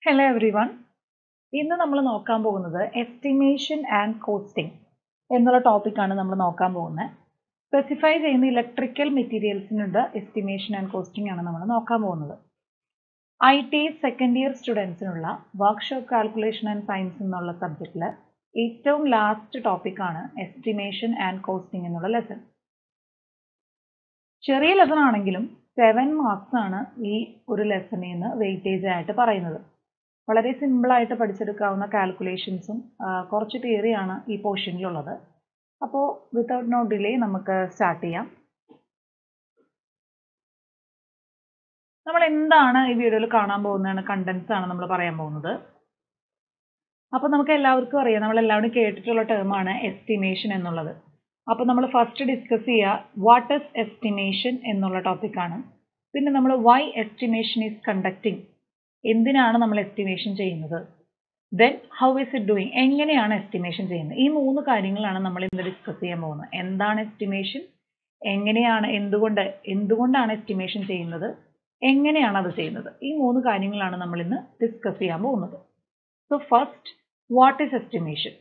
Hello every one ഇന്ന് നമ്മൾ നോക്കാൻ പോകുന്നത് എസ്റ്റിമേഷൻ ആൻഡ് കോസ്റ്റിംഗ് എന്നുള്ള ടോപ്പിക്കാണ് നമ്മൾ നോക്കാൻ പോകുന്നത് സ്പെസിഫൈ ചെയ്യുന്ന ഇലക്ട്രിക്കൽ മെറ്റീരിയൽസിനുള്ള എസ്റ്റിമേഷൻ ആൻഡ് കോസ്റ്റിംഗ് ആണ് നമ്മൾ നോക്കാൻ പോകുന്നത് ഐ ടി സെക്കൻഡ് ഇയർ സ്റ്റുഡൻസിനുള്ള വർക്ക്ഷോപ്പ് കാൽക്കുലേഷൻ ആൻഡ് സയൻസ് എന്നുള്ള സബ്ജക്റ്റിൽ ഏറ്റവും ലാസ്റ്റ് ടോപ്പിക്കാണ് എസ്റ്റിമേഷൻ ആൻഡ് കോസ്റ്റിംഗ് എന്നുള്ള ലെസൺ ചെറിയ ലെസൺ ആണെങ്കിലും സെവൻ മാർക്സ് ആണ് ഈ ഒരു ലെസണിൽ നിന്ന് വെയിറ്റേജ് ആയിട്ട് പറയുന്നത് വളരെ സിമ്പിളായിട്ട് പഠിച്ചെടുക്കാവുന്ന കാൽക്കുലേഷൻസും കുറച്ച് തിയറിയാണ് ഈ പോർഷനിലുള്ളത് അപ്പോൾ വിത്തൗട്ട് നോ ഡിലേ നമുക്ക് സ്റ്റാർട്ട് ചെയ്യാം നമ്മൾ എന്താണ് ഈ വീഡിയോയിൽ കാണാൻ പോകുന്നതാണ് കണ്ടൻസ് ആണ് നമ്മൾ പറയാൻ പോകുന്നത് അപ്പോൾ നമുക്ക് എല്ലാവർക്കും അറിയാം നമ്മൾ എല്ലാവരും കേട്ടിട്ടുള്ള ടേമാണ് എസ്റ്റിമേഷൻ എന്നുള്ളത് അപ്പോൾ നമ്മൾ ഫസ്റ്റ് ഡിസ്കസ് ചെയ്യുക വാട്ട് ഇസ് എസ്റ്റിമേഷൻ എന്നുള്ള ടോപ്പിക്കാണ് പിന്നെ നമ്മൾ വൈ എസ്റ്റിമേഷൻ ഈസ് കണ്ടക്ടിങ് എന്തിനാണ് നമ്മൾ എസ്റ്റിമേഷൻ ചെയ്യുന്നത് then how is it doing എങ്ങനെയാണ് എസ്റ്റിമേഷൻ ചെയ്യുന്നത് ഈ മൂന്ന് കാര്യങ്ങളാണ് നമ്മൾ ഇന്ന് ഡിസ്കസ് ചെയ്യാൻ പോകുന്നത് എന്താണ് എസ്റ്റിമേഷൻ എങ്ങനെയാണ് എന്തുകൊണ്ട് എന്തുകൊണ്ടാണ് എസ്റ്റിമേഷൻ ചെയ്യുന്നത് എങ്ങനെയാണ് അത് ചെയ്യുന്നത് ഈ മൂന്ന് കാര്യങ്ങളാണ് നമ്മൾ ഇന്ന് ഡിസ്കസ് ചെയ്യാൻ പോകുന്നത് so first what is estimation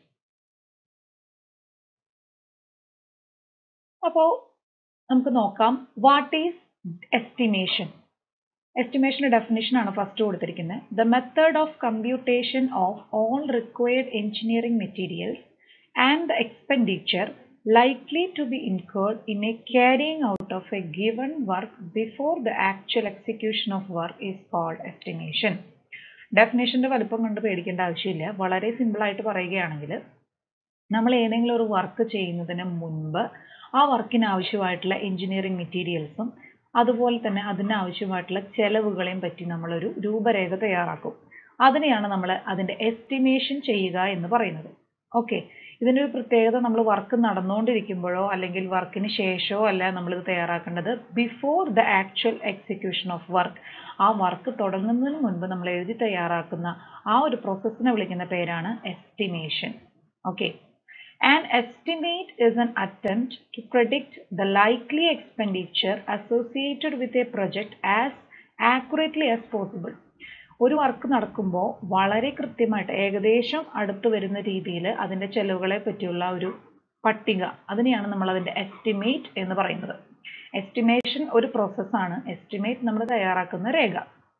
അപ്പോൾ നമുക്ക് നോക്കാം വാട്ട് ഈസ് എസ്റ്റിമേഷൻ എസ്റ്റിമേഷൻ്റെ ഡെഫിനിഷൻ ആണ് ഫസ്റ്റ് കൊടുത്തിരിക്കുന്നത് the method of computation of all required engineering materials and the expenditure likely to be incurred in a carrying out of a given work before the actual execution of work is called estimation. ഡെഫിനേഷൻ്റെ വലുപ്പം കണ്ട് പേടിക്കേണ്ട ആവശ്യമില്ല വളരെ സിമ്പിളായിട്ട് പറയുകയാണെങ്കിൽ നമ്മൾ ഏതെങ്കിലും ഒരു വർക്ക് ചെയ്യുന്നതിന് മുൻപ് ആ വർക്കിന് ആവശ്യമായിട്ടുള്ള എഞ്ചിനീയറിംഗ് മെറ്റീരിയൽസും അതുപോലെ തന്നെ അതിന് ആവശ്യമായിട്ടുള്ള ചെലവുകളെയും പറ്റി നമ്മളൊരു രൂപരേഖ തയ്യാറാക്കും അതിനെയാണ് നമ്മൾ അതിൻ്റെ എസ്റ്റിമേഷൻ ചെയ്യുക എന്ന് പറയുന്നത് ഓക്കെ ഇതിൻ്റെ ഒരു പ്രത്യേകത നമ്മൾ വർക്ക് നടന്നുകൊണ്ടിരിക്കുമ്പോഴോ അല്ലെങ്കിൽ വർക്കിന് ശേഷമോ അല്ല നമ്മളിത് തയ്യാറാക്കേണ്ടത് before the actual execution of work ആ വർക്ക് തുടങ്ങുന്നതിന് മുൻപ് നമ്മൾ എഴുതി തയ്യാറാക്കുന്ന ആ ഒരു പ്രോസസ്സിനെ വിളിക്കുന്ന പേരാണ് estimation okay An estimate is an attempt to predict the likely expenditure associated with a project as accurately as possible. ഒരു വർക്ക് നടക്കുമ്പോൾ വളരെ കൃത്യമായിട്ട് ഏകദേശം അടുത്ത് വരുന്ന രീതിയിൽ അതിൻ്റെ ചെലവുകളെ പറ്റിയുള്ള ഒരു പട്ടിക അതിനെയാണ് നമ്മൾ അതിൻ്റെ എസ്റ്റിമേറ്റ് എന്ന് പറയുന്നത് എസ്റ്റിമേഷൻ ഒരു പ്രോസസ്സാണ് എസ്റ്റിമേറ്റ് നമ്മൾ തയ്യാറാക്കുന്ന രേഖ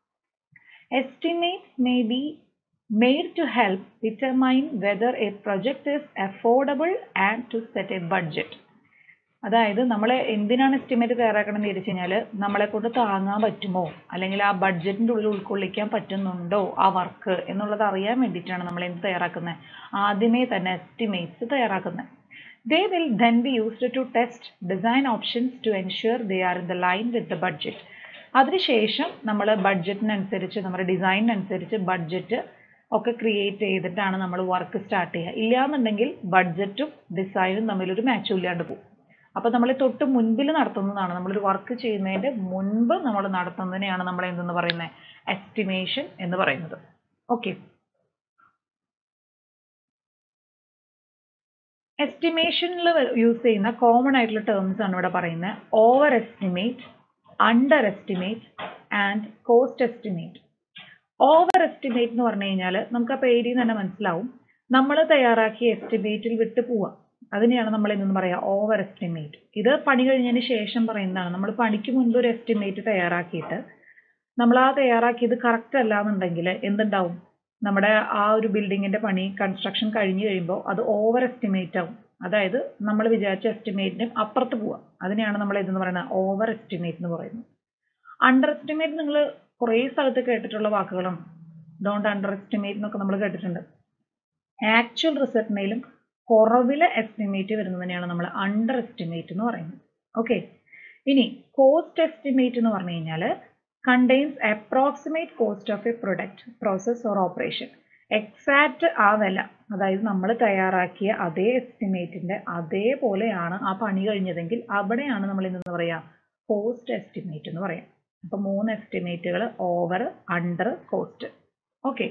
estimate may be made to help determine whether a project is affordable and to set a budget. അതായത് നമ്മൾ എന്തിനാണ് എസ്റ്റിമേറ്റ് തയ്യാറാക്കണമെന്ന് ചോദിച്ചു കഴിഞ്ഞാൽ നമ്മളെ കൊണ്ട് താങ്ങാൻ പറ്റുമോ അല്ലെങ്കിൽ ആ ബഡ്ജറ്റിൻ്റെ ഉള്ളിൽ ഉൾക്കൊള്ളിക്കാൻ പറ്റുന്നുണ്ടോ ആ വർക്ക് എന്നുള്ളത് അറിയാൻ വേണ്ടിയിട്ടാണ് നമ്മൾ എന്ത് തയ്യാറാക്കുന്നത് ആദ്യമേ തന്നെ എസ്റ്റിമേറ്റ്സ് തയ്യാറാക്കുന്നത് they will then be used to test design options to ensure they are in the line with the budget അതിനുശേഷം നമ്മൾ ബഡ്ജറ്റിനനുസരിച്ച് നമ്മുടെ ഡിസൈനിനനുസരിച്ച് ബഡ്ജറ്റ് ഒക്കെ ക്രിയേറ്റ് ചെയ്തിട്ടാണ് നമ്മൾ വർക്ക് സ്റ്റാർട്ട് ചെയ്യുക ഇല്ലയെന്നുണ്ടെങ്കിൽ ബഡ്ജറ്റും ഡിസൈനും തമ്മിലൊരു മാച്ചും ഇല്ലാണ്ട് പോകും അപ്പോൾ നമ്മൾ തൊട്ട് മുൻപിൽ നടത്തുന്നതാണ് നമ്മളൊരു വർക്ക് ചെയ്യുന്നതിൻ്റെ മുൻപ് നമ്മൾ നടത്തുന്നതിനെയാണ് നമ്മൾ എന്തെന്ന് പറയുന്നത് എസ്റ്റിമേഷൻ എന്ന് പറയുന്നത് ഓക്കെ എസ്റ്റിമേഷനിൽ യൂസ് ചെയ്യുന്ന കോമൺ ആയിട്ടുള്ള ടേംസ് ആണ് ഇവിടെ പറയുന്നത് over estimate under estimate and cost estimate over estimate എന്ന് പറഞ്ഞു കഴിഞ്ഞാൽ നമുക്ക് ആ പേരിൽ തന്നെ മനസ്സിലാവും നമ്മൾ തയ്യാറാക്കിയ എസ്റ്റിമേറ്റിൽ വിട്ട് പോവാം അതിനെയാണ് നമ്മൾ എന്തെന്ന് പറയുക ഓവർ എസ്റ്റിമേറ്റ് ഇത് പണി കഴിഞ്ഞതിന് ശേഷം പറയുന്നതാണ് നമ്മൾ പണിക്ക് മുൻപ് ഒരു എസ്റ്റിമേറ്റ് തയ്യാറാക്കിയിട്ട് നമ്മൾ ആ തയ്യാറാക്കിയത് കറക്റ്റ് അല്ല എന്നുണ്ടെങ്കിൽ എന്തുണ്ടാവും നമ്മുടെ ആ ഒരു ബിൽഡിങ്ങിന്റെ പണി കൺസ്ട്രക്ഷൻ കഴിഞ്ഞ് കഴിയുമ്പോൾ അത് ഓവർ എസ്റ്റിമേറ്റ് ആവും അതായത് നമ്മൾ വിചാരിച്ച എസ്റ്റിമേറ്റിനും അപ്പുറത്ത് പോവാം അതിനെയാണ് നമ്മൾ എന്തെന്ന് പറയുന്നത് ഓവർ എസ്റ്റിമേറ്റ് എന്ന് പറയുന്നത് അണ്ടർ എസ്റ്റിമേറ്റ് നിങ്ങൾ കുറേ സ്ഥലത്ത് കേട്ടിട്ടുള്ള വാക്കുകളും ഡോണ്ട് അണ്ടർ എസ്റ്റിമേറ്റ് എന്നൊക്കെ നമ്മൾ കേട്ടിട്ടുണ്ട് ആക്ച്വൽ റിസൾട്ടിനേലും കുറവിലെ എസ്റ്റിമേറ്റ് വരുന്നതിനെയാണ് നമ്മൾ അണ്ടർ എസ്റ്റിമേറ്റ് എന്ന് പറയുന്നത് ഓക്കെ ഇനി കോസ്റ്റ് എസ്റ്റിമേറ്റ് എന്ന് പറഞ്ഞു കഴിഞ്ഞാൽ contains approximate cost of a product process or operation exact ആ വില അതായത് നമ്മൾ തയ്യാറാക്കിയ അതേ എസ്റ്റിമേറ്റിന്റെ അതേപോലെയാണ് ആ പണി കഴിഞ്ഞതെങ്കിൽ അവിടെയാണ് നമ്മൾ എന്തെന്ന് പറയുക കോസ്റ്റ് എസ്റ്റിമേറ്റ് എന്ന് പറയാം അപ്പോൾ മൂന്ന് എസ്റ്റിമേറ്റുകൾ over under cost okay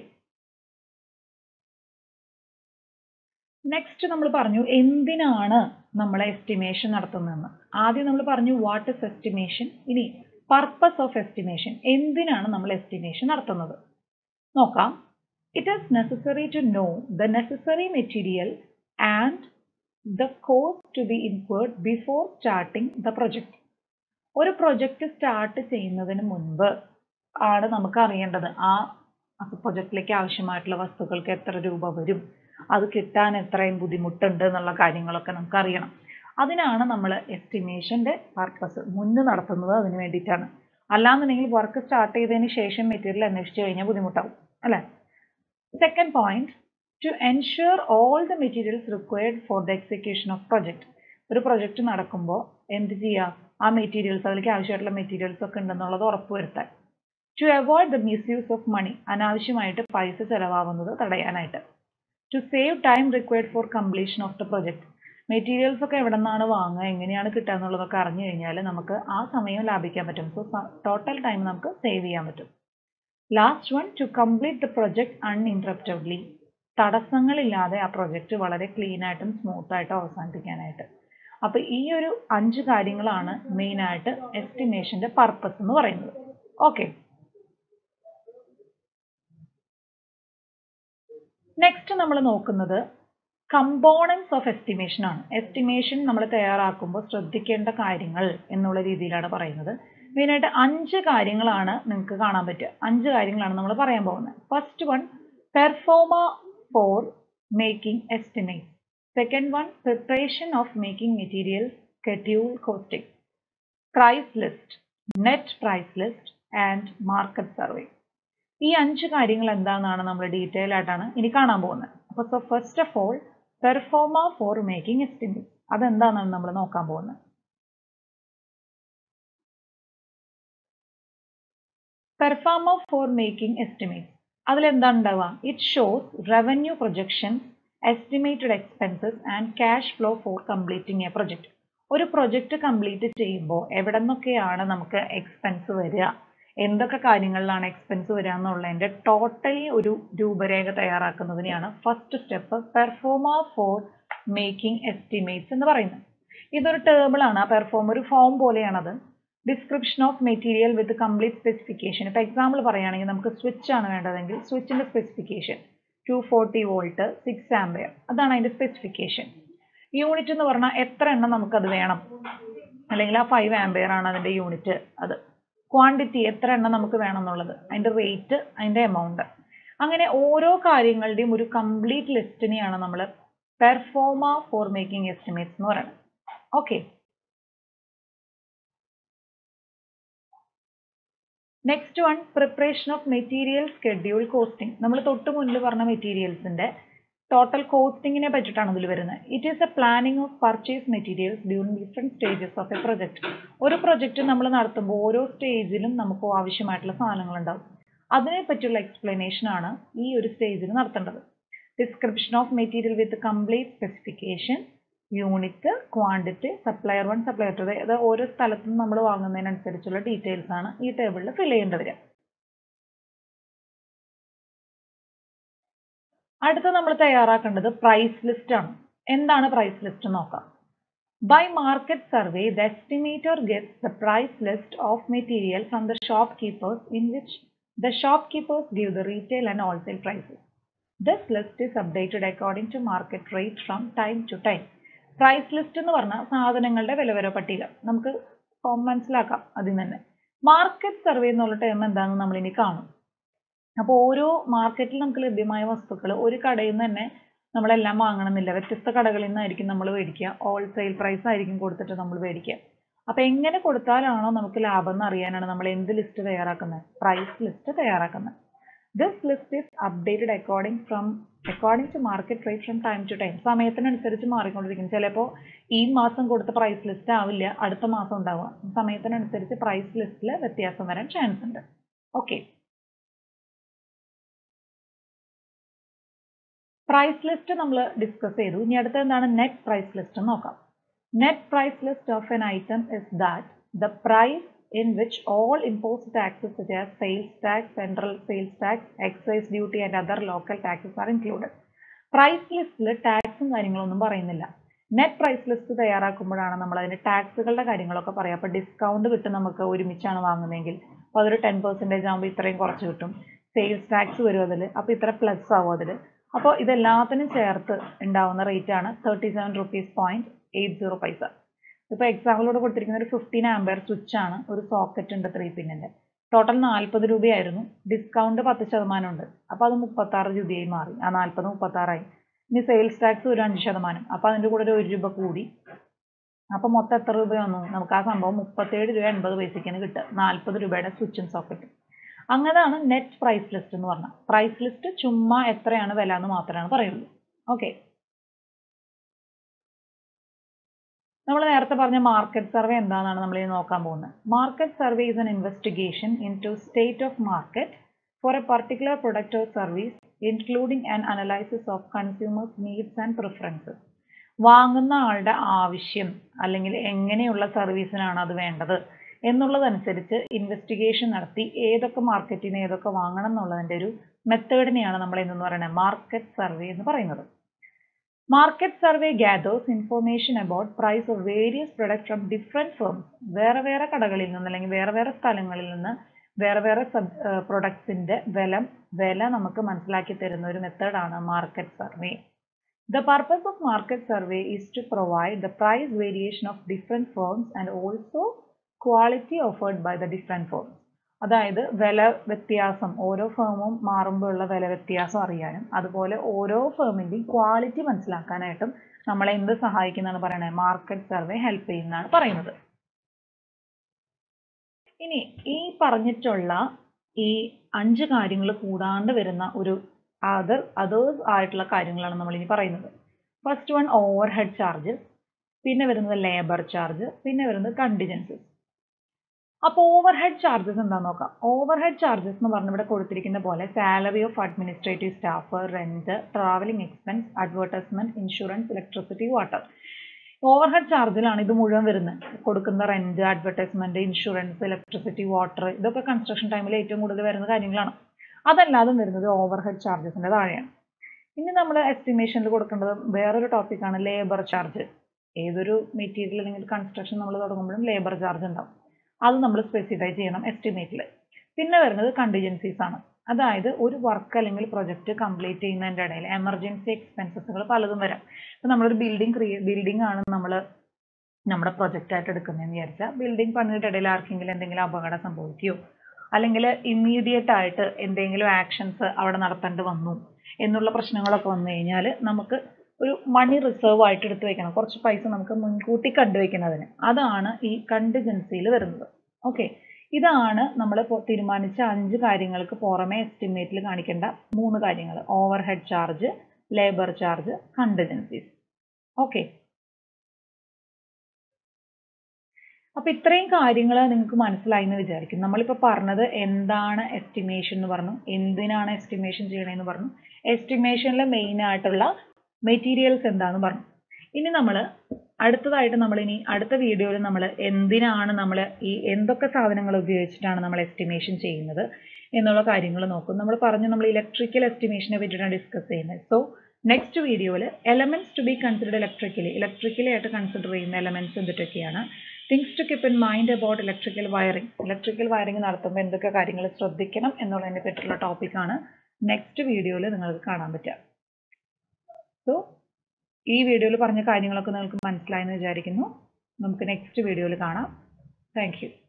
next നമ്മൾ പറഞ്ഞു എന്തിനാണ് നമ്മൾ എസ്റ്റിമേഷൻ നടത്തുന്നതെന്ന് ആദ്യം നമ്മൾ പറഞ്ഞു വാട്ട് ഇസ് എസ്റ്റിമേഷൻ ഇനി പർപ്പസ് ഓഫ് എസ്റ്റിമേഷൻ എന്തിനാണ് നമ്മൾ എസ്റ്റിമേഷൻ നടത്തുന്നത് നോക്കാം it is necessary to know the necessary material and the cost to be incurred before starting the project ഒരു പ്രൊജക്റ്റ് സ്റ്റാർട്ട് ചെയ്യുന്നതിന് മുൻപ് ആണ് നമുക്ക് അറിയേണ്ടത് ആ പ്രൊജക്റ്റിലേക്ക് ആവശ്യമായിട്ടുള്ള വസ്തുക്കൾക്ക് എത്ര രൂപ വരും അത് കിട്ടാൻ എത്രയും ബുദ്ധിമുട്ടുണ്ട് എന്നുള്ള കാര്യങ്ങളൊക്കെ നമുക്ക് അറിയണം അതിനാണ് നമ്മൾ എസ്റ്റിമേഷൻ്റെ പർപ്പസ് മുന്ന് നടത്തുന്നത് അതിന് വേണ്ടിയിട്ടാണ് അല്ലാന്നുണ്ടെങ്കിൽ വർക്ക് സ്റ്റാർട്ട് ചെയ്തതിന് ശേഷം മെറ്റീരിയൽ അന്വേഷിച്ച് കഴിഞ്ഞാൽ ബുദ്ധിമുട്ടാവും അല്ലേ second point to ensure all the materials required for the execution of project ഒരു പ്രൊജക്റ്റ് നടക്കുമ്പോൾ എന്ത് ചെയ്യുക ആ മെറ്റീരിയൽസ് അതിലേക്ക് ആവശ്യമായിട്ടുള്ള മെറ്റീരിയൽസ് ഒക്കെ ഉണ്ടെന്നുള്ളത് ഉറപ്പുവരുത്താൻ to avoid the misuse of money അനാവശ്യമായിട്ട് പൈസ ചെലവാകുന്നത് തടയാനായിട്ട് to save time required for completion of the project materials ഒക്കെ എവിടെ നിന്നാണ് വാങ്ങുക എങ്ങനെയാണ് കിട്ടുക എന്നുള്ളതൊക്കെ അറിഞ്ഞു കഴിഞ്ഞാൽ നമുക്ക് ആ സമയം ലാഭിക്കാൻ പറ്റും സോ ടോട്ടൽ ടൈം നമുക്ക് സേവ് ചെയ്യാൻ പറ്റും last one to complete the project uninterruptedly തടസ്സങ്ങളില്ലാതെ ആ പ്രൊജക്റ്റ് വളരെ ക്ലീൻ ആയിട്ടും സ്മൂത്ത് ആയിട്ടും അവസാനിപ്പിക്കാനായിട്ട് അപ്പോൾ ഈ ഒരു അഞ്ച് കാര്യങ്ങളാണ് മെയിനായിട്ട് എസ്റ്റിമേഷൻ്റെ പർപ്പസ് എന്ന് പറയുന്നത് ഓക്കെ നെക്സ്റ്റ് നമ്മൾ നോക്കുന്നത് കമ്പോണൻസ് ഓഫ് എസ്റ്റിമേഷൻ ആണ് എസ്റ്റിമേഷൻ നമ്മൾ തയ്യാറാക്കുമ്പോൾ ശ്രദ്ധിക്കേണ്ട കാര്യങ്ങൾ എന്നുള്ള രീതിയിലാണ് പറയുന്നത് മെയിനായിട്ട് അഞ്ച് കാര്യങ്ങളാണ് നിങ്ങൾക്ക് കാണാൻ പറ്റുക അഞ്ച് കാര്യങ്ങളാണ് നമ്മൾ പറയാൻ പോകുന്നത് first one pro forma for making estimate second one preparation of making material schedule costing price list net price list and market survey ഈ അഞ്ച് കാര്യങ്ങൾ എന്താണെന്നാണ് നമ്മൾ ഡീറ്റെയിൽ ആയിട്ടാണ് ഇനി കാണാൻ പോകുന്നത് അപ്പോൾ so first of all pro forma for making estimate അതെന്താണെന്നാണ് നമ്മൾ നോക്കാൻ പോകുന്നത് പെർഫോമ ഫോർ മേക്കിംഗ് എസ്റ്റിമേറ്റ് അതിലെന്താണ് ഉണ്ടാവുക it shows revenue projections estimated expenses and cash flow for completing a project ഒരു പ്രൊജക്റ്റ് കംപ്ലീറ്റ് ചെയ്യുമ്പോൾ എവിടെ നിന്നൊക്കെയാണ് നമുക്ക് എക്സ്പെൻസ് വരിക എന്തൊക്കെ കാര്യങ്ങളിലാണ് എക്സ്പെൻസ് വരിക എന്നുള്ളതിൻ്റെ ടോട്ടലി ഒരു രൂപരേഖ തയ്യാറാക്കുന്നതിനെയാണ് first step pro forma for making estimates എന്ന് പറയുന്നത് ഇതൊരു ടേബിളാണ് ആ പെർഫോം ഒരു ഫോം പോലെയാണത് description of material with complete specification ഇപ്പോൾ എക്സാമ്പിൾ പറയുകയാണെങ്കിൽ നമുക്ക് സ്വിച്ച് ആണ് വേണ്ടതെങ്കിൽ സ്വിച്ചിൻ്റെ specification two forty volt six ampere അതാണ് അതിൻ്റെ സ്പെസിഫിക്കേഷൻ യൂണിറ്റ് എന്ന് പറഞ്ഞാൽ എത്ര എണ്ണം നമുക്കത് വേണം അല്ലെങ്കിൽ ആ ഫൈവ് ആംബിയർ ആണ് അതിൻ്റെ യൂണിറ്റ് അത് ക്വാണ്ടിറ്റി എത്ര എണ്ണം നമുക്ക് വേണം എന്നുള്ളത് അതിൻ്റെ റേറ്റ് അതിൻ്റെ എമൗണ്ട് അങ്ങനെ ഓരോ കാര്യങ്ങളുടെയും ഒരു കംപ്ലീറ്റ് ലിസ്റ്റിനെയാണ് നമ്മൾ പെർഫോമ ഫോർ മേക്കിംഗ് എസ്റ്റിമേറ്റ്സ് എന്ന് പറയുന്നത് okay next one preparation of material schedule costing നമ്മൾ തൊട്ട് മുന്നിൽ പറഞ്ഞ മെറ്റീരിയൽസിന്റെ ടോട്ടൽ കോസ്റ്റിങ്ങിനെ പറ്റിയിട്ടാണ് ഇതിൽ വരുന്നത് it is a planning of purchase materials during different stages of a project ഒരു പ്രൊജക്റ്റ് നമ്മൾ നടത്തുമ്പോൾ ഓരോ സ്റ്റേജിലും നമുക്ക് ആവശ്യമായിട്ടുള്ള സാധനങ്ങൾ ഉണ്ടാവും അതിനെ പറ്റിയുള്ള എക്സ്പ്ലനേഷൻ ആണ് ഈ ഒരു സ്റ്റേജിൽ നടത്തേണ്ടത് description of material with complete specification unit quantity supplier one supplier two അത് ഓരോ സ്ഥലത്തും നമ്മൾ വാങ്ങുന്നതിനനുസരിച്ചുള്ള ഡീറ്റെയിൽസ് ആണ് ഈ ടേബിളിൽ ഫിൽ ചെയ്യേണ്ടി വരിക അടുത്ത നമ്മൾ തയ്യാറാക്കേണ്ടത് പ്രൈസ് ലിസ്റ്റ് ആണ് എന്താണ് പ്രൈസ് ലിസ്റ്റ് നോക്കാം by market survey the estimator gets the price list of material from the shopkeepers in which the shopkeepers give the retail and wholesale prices this list is updated according to market rate from time to time price list എന്ന് പറഞ്ഞാൽ സാധനങ്ങളുടെ വിലവര പട്ടിക നമുക്ക് മനസ്സിലാക്കാം അതിൽ തന്നെ market survey എന്നുള്ള term എന്താണെന്ന് നമ്മൾ ഇനി കാണും അപ്പോൾ ഓരോ മാർക്കറ്റിൽ നമുക്ക് ലഭ്യമായ വസ്തുക്കൾ ഒരു കടയിൽ നിന്ന് തന്നെ നമ്മളെല്ലാം വാങ്ങണമെന്നില്ല വ്യത്യസ്ത കടകളിൽ നിന്നായിരിക്കും നമ്മൾ മേടിക്കുക ഹോൾസെയിൽ പ്രൈസ് ആയിരിക്കും കൊടുത്തിട്ട് നമ്മൾ മേടിക്കുക അപ്പോൾ എങ്ങനെ കൊടുത്താലാണോ നമുക്ക് ലാഭം എന്ന് അറിയാനാണ് നമ്മൾ എന്ത് ലിസ്റ്റ് തയ്യാറാക്കുന്നത് പ്രൈസ് ലിസ്റ്റ് തയ്യാറാക്കുന്നത് this list is updated according from according to market rate from time to time സമയത്തിനനുസരിച്ച് മാറിക്കൊണ്ടിരിക്കും ചിലപ്പോൾ ഈ മാസം കൊടുത്ത പ്രൈസ് ലിസ്റ്റ് ആവില്ല അടുത്ത മാസം ഉണ്ടാവുക സമയത്തിനനുസരിച്ച് പ്രൈസ് ലിസ്റ്റിൽ വ്യത്യാസം വരാൻ ചാൻസ് ഉണ്ട് ഓക്കെ പ്രൈസ് ലിസ്റ്റ് നമ്മൾ ഡിസ്കസ് ചെയ്തു ഇനി അടുത്ത എന്താണ് നെറ്റ് പ്രൈസ് ലിസ്റ്റ് നോക്കാം net price list of an item is that the price in which all imposed taxes such as sales tax, central sales tax, excise duty and other local taxes are included. Price ലിസ്റ്റിൽ ടാക്സും കാര്യങ്ങളൊന്നും പറയുന്നില്ല net price list തയ്യാറാക്കുമ്പോഴാണ് നമ്മൾ അതിൻ്റെ ടാക്സുകളുടെ കാര്യങ്ങളൊക്കെ പറയാം അപ്പോൾ discount കിട്ടും നമുക്ക് ഒരുമിച്ചാണ് വാങ്ങുന്നതെങ്കിൽ അപ്പോൾ അതൊരു ടെൻ പെർസെൻറ്റേജ് ആകുമ്പോൾ ഇത്രയും കുറച്ച് കിട്ടും സെയിൽസ് ടാക്സ് വരും അതിൽ അപ്പോൾ ഇത്ര പ്ലസ് ആവും അതിൽ അപ്പോൾ ഇതെല്ലാത്തിനും ചേർത്ത് ഉണ്ടാവുന്ന റേറ്റ് ആണ് thirty seven rupees point eight zero paisa ഇപ്പോൾ എക്സാമ്പിളോട് കൊടുത്തിരിക്കുന്ന ഒരു ഫിഫ്റ്റീൻ ആംബിയർ സ്വിച്ച് ആണ് ഒരു സോക്കറ്റ് ഉണ്ട് ത്രീ പിന്നിൻ്റെ ടോട്ടൽ നാൽപ്പത് രൂപയായിരുന്നു ഡിസ്കൗണ്ട് പത്ത് ശതമാനം ഉണ്ട് അപ്പോൾ അത് മുപ്പത്താറ് രൂപയായി മാറി ആ നാൽപ്പത് മുപ്പത്താറായി ഇനി സെയിൽസ് ടാക്സ് ഒരു അഞ്ച് ശതമാനം അപ്പോൾ അതിൻ്റെ കൂടെ ഒരു ഒരു രൂപ കൂടി അപ്പോൾ മൊത്തം എത്ര രൂപ വന്നു നമുക്ക് ആ സംഭവം മുപ്പത്തേഴ് രൂപ എൺപത് പൈസയ്ക്കാണ് കിട്ടുക നാൽപ്പത് രൂപയുടെ സ്വിച്ചും സോക്കറ്റും അങ്ങനെയാണ് നെറ്റ് പ്രൈസ് ലിസ്റ്റ് എന്ന് പറഞ്ഞാൽ പ്രൈസ് ലിസ്റ്റ് ചുമ്മാ എത്രയാണ് വില എന്ന് മാത്രമാണ് പറയുള്ളൂ ഓക്കെ നമ്മൾ നേരത്തെ പറഞ്ഞ മാർക്കറ്റ് സർവേ എന്താണെന്നാണ് നമ്മൾ ഇനി നോക്കാൻ പോകുന്നത് market survey is an investigation into state of market for a particular product or service including an analysis of consumers needs and preferences വാങ്ങുന്ന ആളുടെ ആവശ്യം അല്ലെങ്കിൽ എങ്ങനെയുള്ള സർവീസിനാണ് അത് വേണ്ടത് എന്നുള്ളതനുസരിച്ച് ഇൻവെസ്റ്റിഗേഷൻ നടത്തി ഏതൊക്കെ മാർക്കറ്റിന് ഏതൊക്കെ വാങ്ങണം എന്നുള്ളതിൻ്റെ ഒരു മെത്തേഡിനെയാണ് നമ്മൾ എന്തെന്ന് പറയുന്നത് മാർക്കറ്റ് സർവേ എന്ന് പറയുന്നത് market survey gathers information about price of various product from different firms വേറെ വേറെ കടകളിൽ നിന്ന് അല്ലെങ്കിൽ വേറെ വേറെ സ്ഥലങ്ങളിൽ നിന്ന് വേറെ വേറെ സബ് പ്രൊഡക്ട്സിൻ്റെ വില വില നമുക്ക് മനസ്സിലാക്കി തരുന്ന ഒരു മെത്തേഡാണ് market survey The purpose of market survey is to provide the price variation of different firms and also quality offered by the different firms. അതായത് വില വ്യത്യാസം ഓരോ ഫേമും മാറുമ്പോഴുള്ള വില വ്യത്യാസം അറിയാനും അതുപോലെ ഓരോ ഫേമിൻ്റെയും ക്വാളിറ്റി മനസ്സിലാക്കാനായിട്ടും നമ്മളെ എന്ത് സഹായിക്കുന്നതാണ് പറയുന്നത് മാർക്കറ്റ് സർവേ ഹെൽപ്പ് ചെയ്യുന്നതാണ് പറയുന്നത് ഇനി ഈ പറഞ്ഞിട്ടുള്ള ഈ അഞ്ച് കാര്യങ്ങൾ കൂടാണ്ട് വരുന്ന ഒരു അതർ അതേഴ്സ് ആയിട്ടുള്ള കാര്യങ്ങളാണ് നമ്മൾ ഇനി പറയുന്നത് first one over head charges പിന്നെ വരുന്നത് ലേബർ ചാർജ് പിന്നെ വരുന്നത് കണ്ടിജൻസസ് അപ്പോൾ ഓവർ ഹെഡ് ചാർജസ് എന്താണെന്ന് നോക്കാം ഓവർ ഹെഡ് ചാർജസ് എന്ന് പറഞ്ഞ് ഇവിടെ കൊടുത്തിരിക്കുന്ന പോലെ salary of administrative staff rent travelling expense advertisement insurance electricity water over head ചാർജിലാണ് ഇത് മുഴുവൻ വരുന്നത് കൊടുക്കുന്ന rent advertisement insurance electricity water ഇതൊക്കെ കൺസ്ട്രക്ഷൻ ടൈമിൽ ഏറ്റവും കൂടുതൽ വരുന്ന കാര്യങ്ങളാണ് അതല്ലാതെ വരുന്നത് ഓവർ ഹെഡ് ചാർജസിൻ്റെ താഴെയാണ് ഇനി നമ്മൾ എസ്റ്റിമേഷനിൽ കൊടുക്കേണ്ടത് വേറൊരു ടോപ്പിക്കാണ് ലേബർ ചാർജ് ഏതൊരു മെറ്റീരിയൽ അല്ലെങ്കിൽ കൺസ്ട്രക്ഷൻ നമ്മൾ തുടങ്ങുമ്പോഴും ലേബർ ചാർജ് ഉണ്ടാവും അത് നമ്മൾ സ്പെസിഫൈ ചെയ്യണം എസ്റ്റിമേറ്റിൽ പിന്നെ വരുന്നത് കണ്ടിജൻസീസ് ആണ് അതായത് ഒരു വർക്ക് അല്ലെങ്കിൽ പ്രൊജക്റ്റ് കംപ്ലീറ്റ് ചെയ്യുന്നതിൻ്റെ ഇടയിൽ എമർജൻസി എക്സ്പെൻസസുകൾ പലതും വരാം ഇപ്പം നമ്മളൊരു ബിൽഡിംഗ് ക്രിയേ ബിൽഡിംഗ് ആണ് നമ്മൾ നമ്മുടെ പ്രൊജക്റ്റ് ആയിട്ട് എടുക്കുന്നതെന്ന് വിചാരിച്ചാൽ ബിൽഡിംഗ് പണിയുടെ ഇടയിൽ ആർക്കെങ്കിലും എന്തെങ്കിലും അപകടം സംഭവിക്കുകയോ അല്ലെങ്കിൽ ഇമ്മീഡിയറ്റ് ആയിട്ട് എന്തെങ്കിലും ആക്ഷൻസ് അവിടെ നടത്തേണ്ടി വന്നു എന്നുള്ള പ്രശ്നങ്ങളൊക്കെ വന്നു കഴിഞ്ഞാൽ നമുക്ക് ഒരു മണി റിസർവ് ആയിട്ട് എടുത്ത് വെക്കണം കുറച്ച് പൈസ നമുക്ക് മുൻകൂട്ടി കണ്ടുവെക്കുന്നതിന് അതാണ് ഈ കണ്ടിജൻസിയിൽ വരുന്നത് ഓക്കെ ഇതാണ് നമ്മൾ തീരുമാനിച്ച അഞ്ച് കാര്യങ്ങൾക്ക് പുറമെ എസ്റ്റിമേറ്റിൽ കാണിക്കേണ്ട മൂന്ന് കാര്യങ്ങൾ over head charge labour charge contingencies okay അപ്പൊ ഇത്രയും കാര്യങ്ങൾ നിങ്ങൾക്ക് മനസ്സിലായി എന്ന് വിചാരിക്കും നമ്മളിപ്പോൾ പറഞ്ഞത് എന്താണ് എസ്റ്റിമേഷൻ എന്ന് പറഞ്ഞു എന്തിനാണ് എസ്റ്റിമേഷൻ ചെയ്യണമെന്ന് പറഞ്ഞു എസ്റ്റിമേഷനിൽ മെയിൻ ആയിട്ടുള്ള മെറ്റീരിയൽസ് എന്താന്ന് പറഞ്ഞു ഇനി നമ്മൾ അടുത്തതായിട്ട് നമ്മൾ ഇനി അടുത്ത വീഡിയോയിൽ നമ്മൾ എന്തിനാണ് നമ്മൾ ഈ എന്തൊക്കെ സാധനങ്ങൾ ഉപയോഗിച്ചിട്ടാണ് നമ്മൾ എസ്റ്റിമേഷൻ ചെയ്യുന്നത് എന്നുള്ള കാര്യങ്ങൾ നോക്കും നമ്മൾ പറഞ്ഞു നമ്മൾ ഇലക്ട്രിക്കൽ എസ്റ്റിമേഷനെ പറ്റിയിട്ടാണ് ഡിസ്കസ് ചെയ്യുന്നത് സോ നെക്സ്റ്റ് വീഡിയോയിൽ elements to be considered electrically electrically ആയിട്ട് കൺസിഡർ ചെയ്യുന്ന എലമെന്റ്സ് എന്തൊക്കെയാണ് things to keep in mind about electrical wiring electrical wiring നടത്തുമ്പോൾ എന്തൊക്കെ കാര്യങ്ങൾ ശ്രദ്ധിക്കണം എന്നുള്ളതിനെ പറ്റിയുള്ള ടോപ്പിക്കാണ് നെക്സ്റ്റ് വീഡിയോയിൽ നിങ്ങൾക്ക് കാണാൻ പറ്റുക സോ ഈ വീഡിയോയിൽ പറഞ്ഞ കാര്യങ്ങളൊക്കെ നിങ്ങൾക്ക് മനസ്സിലായെന്ന് വിചാരിക്കുന്നു നമുക്ക് നെക്സ്റ്റ് വീഡിയോയിൽ കാണാം താങ്ക് യു